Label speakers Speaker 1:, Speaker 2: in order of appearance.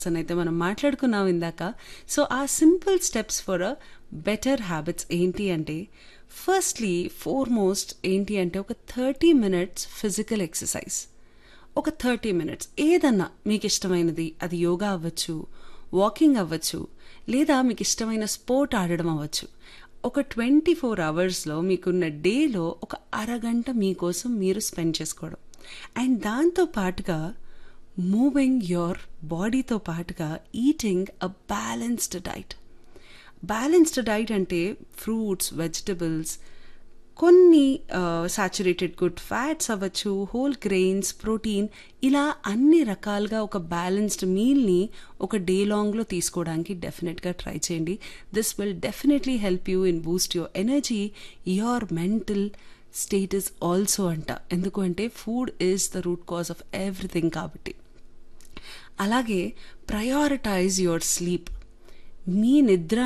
Speaker 1: అని అయితే మనం మాట్లాడుకున్నాం ఇందాక so uh simple steps for uh better habits ఏంటి అంటే ఫస్ట్లీ ఫోర్మోస్ట్ ఏంటి అంటే ఒక థర్టీ మినిట్స్ ఫిజికల్ ఎక్సర్సైజ్ ఒక థర్టీ మినిట్స్ ఏదన్నా మీకు ఇష్టమైనది అది యోగా అవ్వచ్చు వాకింగ్ అవ్వచ్చు లేదా మీకు ఇష్టమైన స్పోర్ట్ ఆడడం అవ్వచ్చు ఒక ట్వంటీ ఫోర్ అవర్స్లో మీకున్న డేలో ఒక అరగంట మీకోసం మీరు స్పెండ్ చేసుకోవడం అండ్ దాంతో పాటుగా మూవింగ్ యోర్ బాడీతో పాటుగా eating uh balanced diet balanced diet అంటే ఫ్రూట్స్ వెజిటబుల్స్ కొన్ని సాచురేటెడ్ గుడ్ ఫ్యాట్స్ అవ్వచ్చు హోల్ గ్రెయిన్స్ ప్రోటీన్ ఇలా అన్ని రకాలుగా ఒక బ్యాలెన్స్డ్ మీల్ని ఒక డే లాంగ్లో తీసుకోవడానికి డెఫినెట్గా ట్రై చేయండి this will definitely help you in boost your energy your mental status also అంట ఎందుకు అంటే food is the root cause of everything కాబట్టి అలాగే ప్రయారిటైజ్ యువర్ స్లీప్ మీ నిద్ర